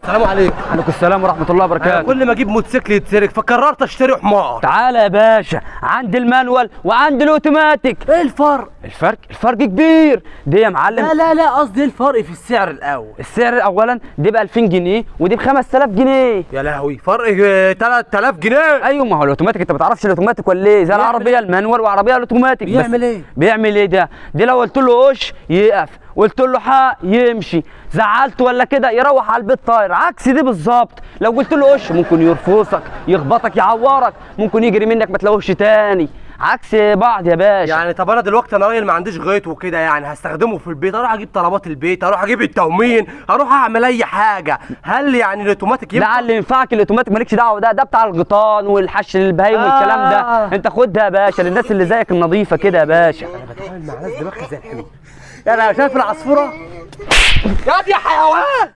السلام عليكم عليكم السلام ورحمه الله أنا وبركاته كل ما اجيب موتوسيكل يتسرق فقررت اشتري حمار تعالى يا باشا عند المانوال وعند الاوتوماتيك ايه الفرق الفرق الفرق كبير دي يا معلم لا لا لا قصدي ايه الفرق في السعر الاول السعر اولا دي ب 2000 جنيه ودي ب 5000 جنيه يا لهوي فرق آه، 3000 جنيه ايوه ما هو الاوتوماتيك انت ما تعرفش الاوتوماتيك ولا ايه زي بيعمل العربيه المانوال وعربيه الاوتوماتيك بس بيعمل ايه؟ بيعمل ايه ده دي لو قلت له قش يقف قلت له حق يمشي زعلت ولا كده يروح على البيت طاير عكس دي بالظبط لو قلت له قش ممكن يرفصك يخبطك يعورك ممكن يجري منك ما تلاقوش تاني عكس بعض يا باشا يعني طب انا دلوقتي انا راجل ما عنديش غيط وكده يعني هستخدمه في البيت اروح اجيب طلبات البيت اروح اجيب التومين اروح اعمل اي حاجه هل يعني الاوتوماتيك لا ينفع اللي ينفعك الاوتوماتيك مالكش دعوه ده ده بتاع الغيطان والحش البهايم والكلام ده آه. انت خدها يا باشا للناس اللي زيك النظيفه كده يا باشا انا بتعامل مع ناس دماغها زي الحمير يعني شايف العصفوره يا دي حيوان